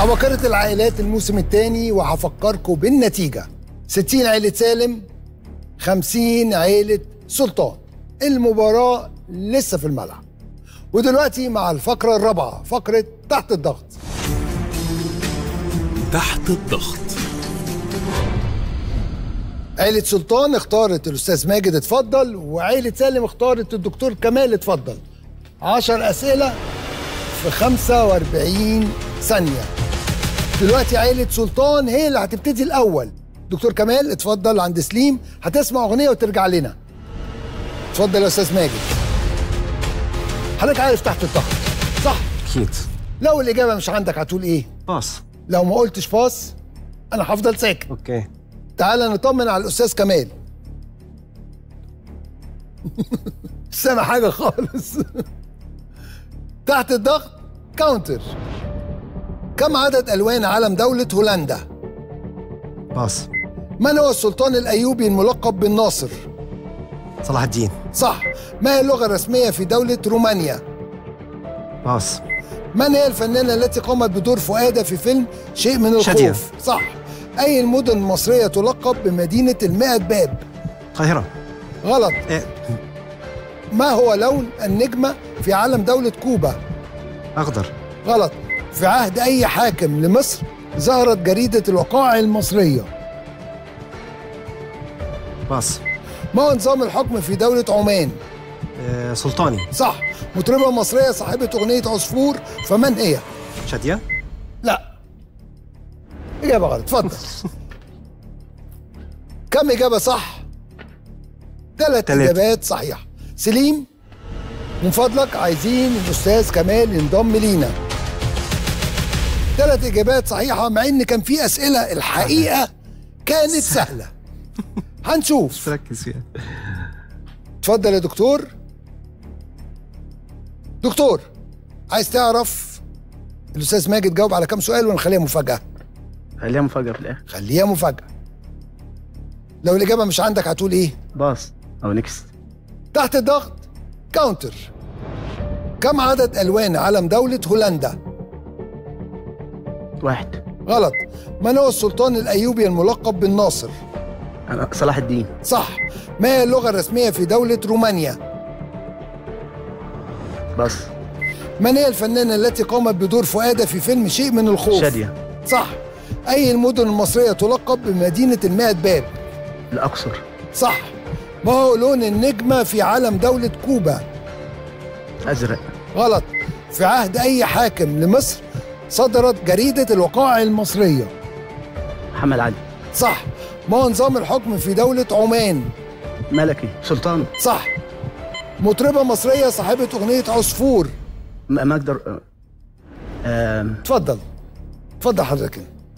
عباقرة العائلات الموسم الثاني وهفكركم بالنتيجة 60 عيلة سالم 50 عيلة سلطان المباراة لسه في الملعب ودلوقتي مع الفقرة الرابعة فقرة تحت الضغط تحت الضغط عيلة سلطان اختارت الأستاذ ماجد اتفضل وعيلة سالم اختارت الدكتور كمال اتفضل 10 أسئلة في 45 ثانية دلوقتي عيلة سلطان هي اللي هتبتدي الأول دكتور كمال اتفضل عند سليم هتسمع أغنية وترجع لنا اتفضل يا أستاذ ماجد حضرتك عارف تحت الضغط صح؟ اكيد لو الإجابة مش عندك هتقول إيه؟ باص لو ما قلتش باص أنا هفضل ساكت اوكي تعال نطمن على الاستاذ كمال مش سامع حاجه خالص تحت الضغط كاونتر كم عدد الوان علم دوله هولندا باص من هو السلطان الايوبي الملقب بالناصر صلاح الدين صح ما هي اللغه الرسميه في دوله رومانيا باص من هي الفنانه التي قامت بدور فؤاده في فيلم شيء من الخوف شادية. صح اي المدن المصريه تلقب بمدينه المائة باب القاهرة غلط إيه. ما هو لون النجمة في علم دولة كوبا؟ اخضر غلط في عهد أي حاكم لمصر ظهرت جريدة الوقائع المصرية باص ما هو نظام الحكم في دولة عمان؟ آه سلطاني صح مطربة مصرية صاحبة أغنية عصفور فمن هي؟ شادية لا إجابة غلط اتفضل كم إجابة صح؟ ثلاث تلاتة. إجابات صحيحة سليم من فضلك عايزين الأستاذ كمال ينضم لينا ثلاث إجابات صحيحة مع إن كان في أسئلة الحقيقة كانت سهلة هنشوف ركز فيها اتفضل يا دكتور دكتور عايز تعرف الأستاذ ماجد جاوب على كام سؤال ونخليها مفاجأة خليها مفاجأة في الآخر خليها مفاجأة لو الإجابة مش عندك هتقول إيه؟ باص أو نكست تحت الضغط كاونتر كم عدد ألوان علم دولة هولندا؟ واحد غلط من هو السلطان الأيوبي الملقب بالناصر؟ أنا صلاح الدين صح ما هي اللغة الرسمية في دولة رومانيا؟ باص من هي الفنانة التي قامت بدور فؤادة في فيلم شيء من الخوف؟ شادية صح أي المدن المصرية تلقب بمدينة المائة باب؟ الأقصر صح ما هو لون النجمة في علم دولة كوبا؟ أزرق غلط في عهد أي حاكم لمصر صدرت جريدة الوقائع المصرية محمد علي صح ما هو نظام الحكم في دولة عمان ملكي سلطان صح مطربة مصرية صاحبة أغنية عصفور م- مقدر آم، اتفضل اتفضل حضرتك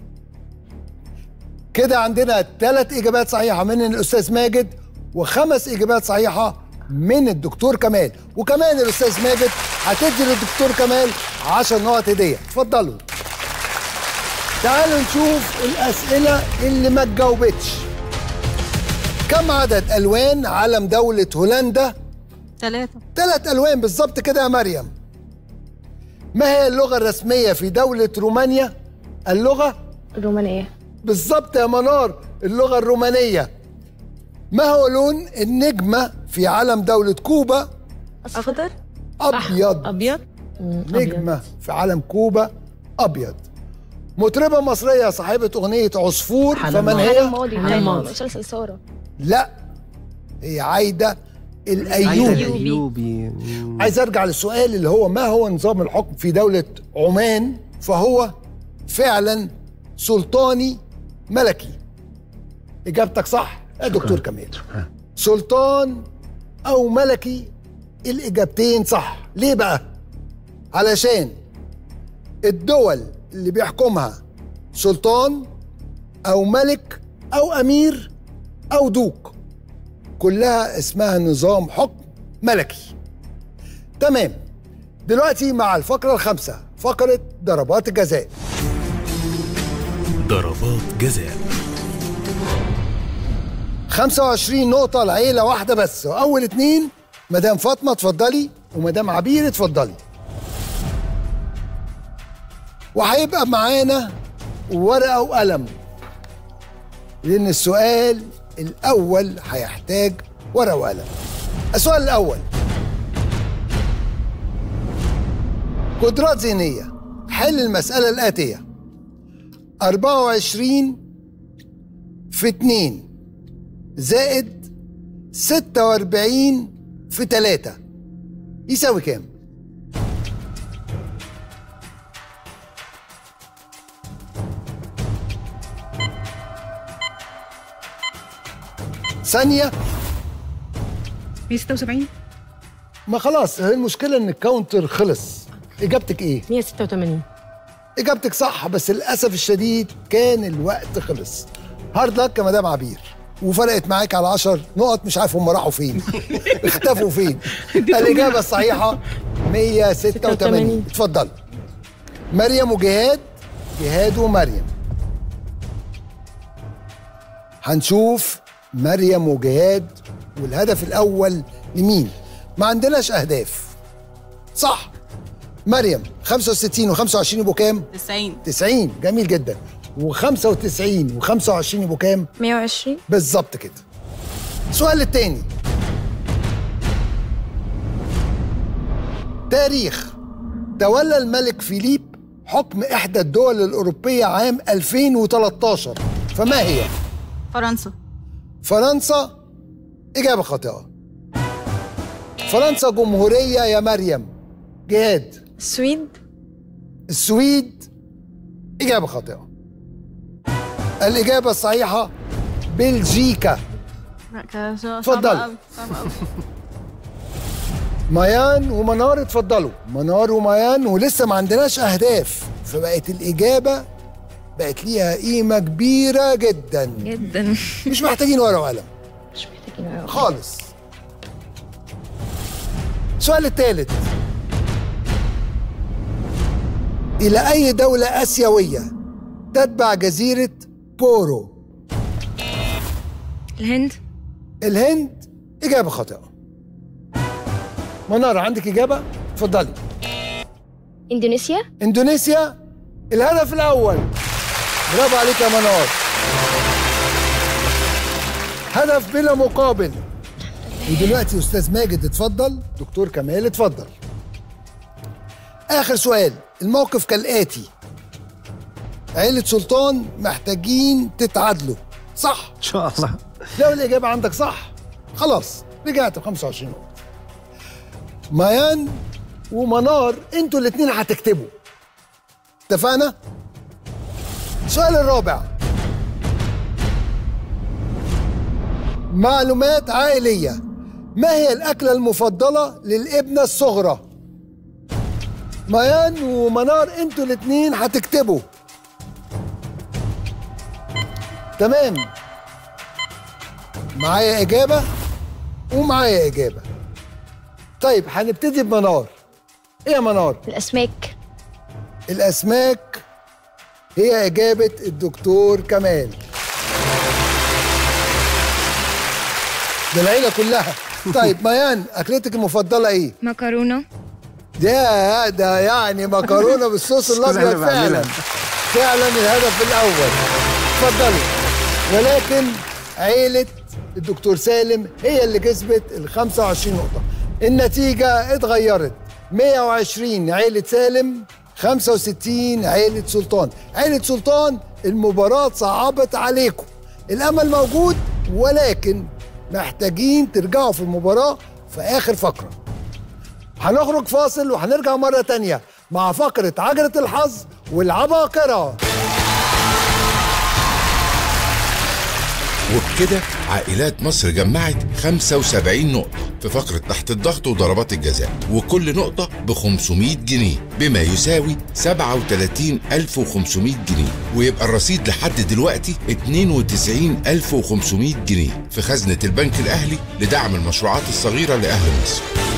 كده عندنا ثلاث إجابات صحيحة من الأستاذ ماجد وخمس إجابات صحيحة من الدكتور كمال وكمان الأستاذ ماجد هتدي للدكتور كمال 10 نقط هدية اتفضلوا تعالوا نشوف الأسئلة اللي ما اتجاوبتش كم عدد ألوان علم دولة هولندا؟ ثلاثة ثلاث ألوان بالظبط كده يا مريم ما هي اللغة الرسمية في دولة رومانيا؟ اللغة الرومانية بالظبط يا منار اللغة الرومانية ما هو لون النجمة في علم دولة كوبا؟ أخضر أبيض أبيض نجمة في علم كوبا أبيض مطربة مصرية صاحبة أغنية عصفور حنان فمن ماضي. هي؟ حنان ماضي حنان طيب ماضي. مسلسل سارة لا هي عايدة عايدة الأيوبي الايوبي مم. عايز ارجع للسؤال اللي هو ما هو نظام الحكم في دولة عمان فهو فعلا سلطاني ملكي اجابتك صح يا دكتور كمال شكرا سلطان او ملكي الاجابتين صح ليه بقى علشان الدول اللي بيحكمها سلطان او ملك او امير او دوق كلها اسمها نظام حكم ملكي تمام دلوقتي مع الفقرة الخامسة فقرة ضربات الجزاء ضربات جزاء 25 نقطة لعيلة واحدة بس وأول اتنين مدام فاطمة اتفضلي ومدام عبير اتفضلي وهيبقى معانا ورقة وقلم لأن السؤال الأول هيحتاج ورقة وقلم السؤال الأول قدرات ذهنية حل المسألة الآتية 24 في 2 زائد 46 في 3 يساوي كام؟ ثانية 176 ما خلاص هي المشكلة إن الكاونتر خلص إجابتك إيه؟ 186 إجابتك صح بس للأسف الشديد كان الوقت خلص هارد لك يا مدام عبير وفرقت معاك على 10 نقط مش عارف هم راحوا فين اختفوا فين الإجابة الصحيحة 186 اتفضل مريم وجهاد جهاد ومريم هنشوف مريم وجهاد والهدف الأول لمين ما عندناش أهداف صح مريم 65 و25 يبقوا كام 90 90 جميل جدا و95 و25 يبقوا كام 120 بالظبط كده السؤال التاني تاريخ تولى الملك فيليب حكم إحدى الدول الأوروبية عام 2013 فما هي؟ فرنسا فرنسا إجابة خاطئة فرنسا جمهورية يا مريم جهاد السويد السويد إجابة خاطئة الإجابة الصحيحة بلجيكا اتفضل. ميان ومنار اتفضلوا منار وميان ولسه ما عندناش أهداف فبقت الإجابة بقت ليها قيمة كبيرة جدا جدا مش محتاجين ورقة وقلم مش محتاجين ورقة. خالص السؤال الثالث إلى أي دولة آسيوية تتبع جزيرة بورو الهند الهند إجابة خاطئة منار عندك إجابة؟ اتفضلي اندونيسيا إندونيسيا الهدف الأول برافو عليك يا منار هدف بلا مقابل ودلوقتي أستاذ ماجد اتفضل دكتور كمال اتفضل آخر سؤال الموقف كالآتي عيلة سلطان محتاجين تتعادلوا صح ان شاء الله لو الإجابة عندك صح خلاص رجعت ب 25 نقطة ميان ومنار انتوا الاتنين هتكتبوا اتفقنا؟ السؤال الرابع معلومات عائلية ما هي الأكلة المفضلة للابنة الصغرى؟ ميان ومنار انتوا الاتنين هتكتبوا تمام معايا إجابة ومعايا إجابة طيب هنبتدي بمنار إيه يا منار؟ الاسماك الأسماك هي إجابة الدكتور كمال ده العيلة كلها طيب ميان أكلتك المفضلة إيه؟ مكرونه ده ده يعني مكرونة بالصوص أستاذ الأبيض أنا بعملها. فعلا فعلا الهدف الأول اتفضلوا ولكن عيلة الدكتور سالم هي اللي كسبت ال 25 نقطة النتيجة اتغيرت 120 عيلة سالم 65 عيلة سلطان عيلة سلطان المباراة صعبت عليكم الأمل موجود ولكن محتاجين ترجعوا في المباراة في آخر فقرة هنخرج فاصل وهنرجع مرة تانية مع فقرة عجلة الحظ والعباقرة وبكده عائلات مصر جمعت 75 نقطة في فقرة تحت الضغط وضربات الجزاء وكل نقطة ب 500 جنيه بما يساوي 37500 جنيه ويبقى الرصيد لحد دلوقتي 92500 جنيه في خزنة البنك الأهلي لدعم المشروعات الصغيرة لأهل مصر